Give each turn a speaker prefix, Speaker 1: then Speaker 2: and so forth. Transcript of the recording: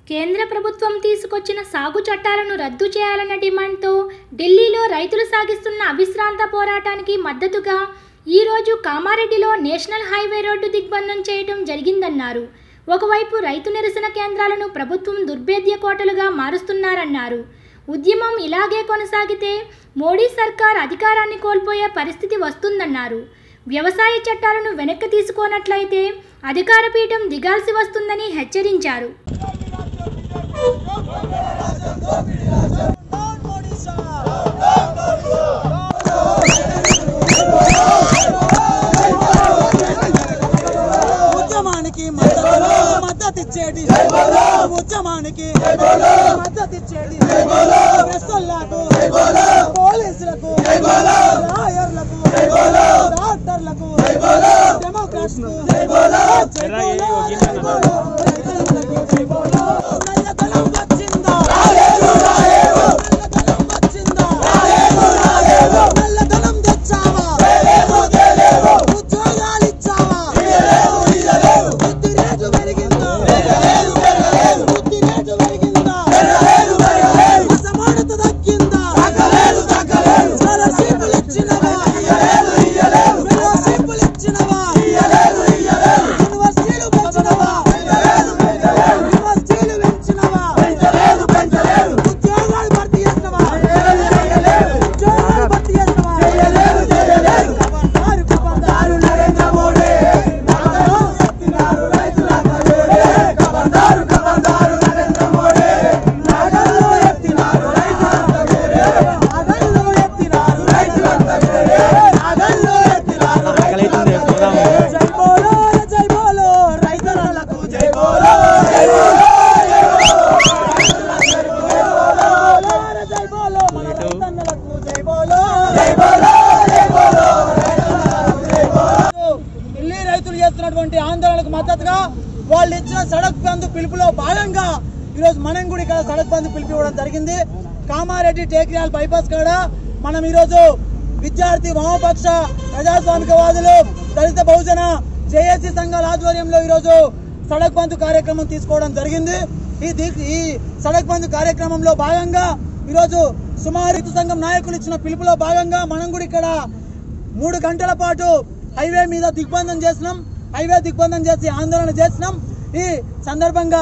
Speaker 1: కేంద్ర ప్రభుత్వం తీసుకొచ్చిన సాగు చట్టాలను రద్దు చేయాలన్న డిమాండ్తో ఢిల్లీలో రైతులు సాగిస్తున్న అవిశ్రాంత పోరాటానికి మద్దతుగా ఈరోజు కామారెడ్డిలో నేషనల్ హైవే రోడ్డు దిగ్బంధం చేయడం జరిగిందన్నారు ఒకవైపు రైతు నిరసన కేంద్రాలను ప్రభుత్వం దుర్భేద్య కోటలుగా మారుస్తున్నారన్నారు ఉద్యమం ఇలాగే కొనసాగితే మోడీ సర్కార్ అధికారాన్ని కోల్పోయే పరిస్థితి వస్తుందన్నారు వ్యవసాయ చట్టాలను వెనక్కి తీసుకోనట్లయితే అధికార పీఠం దిగాల్సి వస్తుందని హెచ్చరించారు
Speaker 2: ఉద్యమానికి మద్దతు మద్దతిచ్చేటి ఉద్యమానికి మద్దతిచ్చేటి ప్రెస్సులకు పోలీసులకు లాయర్లకు డాక్టర్లకు డెమోక్రాట్స్కు నల్లధనం వచ్చిందా నల్లధనం వచ్చిందా నల్లధనం తెచ్చావా ఉద్యోగాలు ఇచ్చావా బుద్ధి రేటు పెరిగిందా బుద్ధి రేటు పెరిగిందా అసమానత తగ్గిందా స్కాలర్షిప్లు ఇచ్చినవా ఫెలోషిప్లు ఇచ్చినవా యూనివర్సిటీలు పెంచినవా యూనివర్సిటీలు పెంచినవా ఉద్యోగాలు భర్తీ చేసినవా ఉద్యోగాలు భర్తీ చేసినవా ఖబర్దారు, ఖబర్దారు నరేంద్ర మోడీ ఎత్తినారు రైతుల కజోడే. ఖబర్దారు, ఖబర్దారు నరేంద్ర మోడీ నాగల్లో ఎత్తినారు రైతుల కజోడే. నాగల్లో ఎత్తినారు రైతుల కజోడే. నాగల్లో ఎత్తినారు రైతుల కజోడే. జై బోలో జై బోలో రైతన్నలకు జై బోలో జై బోలో జై బోలో మన రైతన్నలకు జై బోలో జై బోలో జై బోలో ఢిల్లీ రైతులు చేస్తున్నటువంటి ఆందోళనకు మద్దతుగా వాళ్ళు ఇచ్చిన సడక్ బంద్ పిలుపులో భాగంగా ఈరోజు మనం కూడా ఇక్కడ సడక్ బంద్ పిలుపు ఇవ్వడం జరిగింది కామారెడ్డి టేక్రియాల్ బైపాస్ కాడ మనం ఈరోజు విద్యార్థి వామపక్ష ప్రజాస్వామికవాదులు దళిత బహుజన జేఏసీ సంఘాల ఆధ్వర్యంలో ఈరోజు సడక్ బంద్ కార్యక్రమం తీసుకోవడం జరిగింది ఈ దీ- ఈ సడక్ బంద్ కార్యక్రమంలో భాగంగా ఈరోజు సుమారు రైతు సంఘం నాయకులు ఇచ్చిన పిలుపులో భాగంగా మనం కూడా ఇక్కడ మూడు గంటల పాటు హైవే మీద దిగ్బంధం చేసినాం హైవే దిగ్బంధం చేసి ఆందోళన చేసినాం ఈ సందర్భంగా